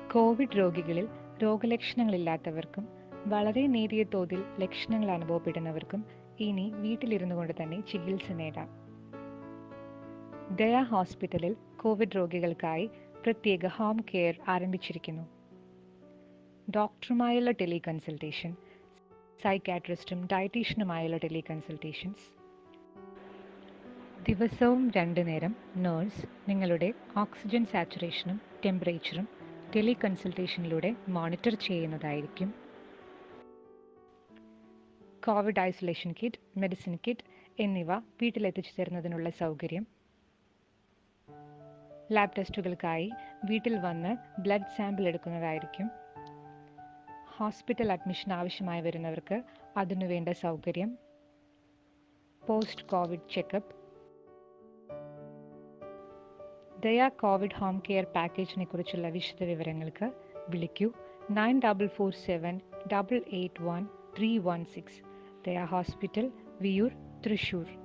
Covid രോഗികളിൽ രോഗലക്ഷണങ്ങളില്ലാത്തവർക്കും വളരെ നേരിയ തോതിൽ ലക്ഷണങ്ങൾ അനുഭവപ്പെടുന്നവർക്കും ഇനി വീട്ടിലിരുന്നു കൊണ്ട് തന്നെ ചികിത്സ നേടാം ദയ ഹോസ്പിറ്റലിൽ കോവിഡ് രോഗികൾക്കായി പ്രത്യേക ഹോം കെയർ ആരംഭിച്ചിരിക്കുന്നു ഡോക്ടറുമായുള്ള ടെലി കൺസൾട്ടേഷൻ സൈക്കാട്രിസ്റ്റും ഡയറ്റീഷ്യനുമായുള്ള ടെലി കൺസൾട്ടേഷൻസ് ദിവസവും രണ്ടു നേരം നേഴ്സ് നിങ്ങളുടെ ഓക്സിജൻ സാച്ചുറേഷനും ടെമ്പറേച്ചറും ടെലി കൺസൾട്ടേഷനിലൂടെ മോണിറ്റർ ചെയ്യുന്നതായിരിക്കും COVID isolation kit medicine kit എന്നിവ വീട്ടിലെത്തിച്ചു തരുന്നതിനുള്ള സൗകര്യം ലാബ് ടെസ്റ്റുകൾക്കായി വീട്ടിൽ വന്ന് ബ്ലഡ് സാമ്പിൾ എടുക്കുന്നതായിരിക്കും ഹോസ്പിറ്റൽ അഡ്മിഷൻ ആവശ്യമായി വരുന്നവർക്ക് അതിനുവേണ്ട സൗകര്യം post COVID checkup Daya COVID home care പാക്കേജിനെ കുറിച്ചുള്ള വിശദ വിവരങ്ങൾക്ക് വിളിക്കൂ nine double four seven double eight one three one six Daya hospital Viyyur Thrissur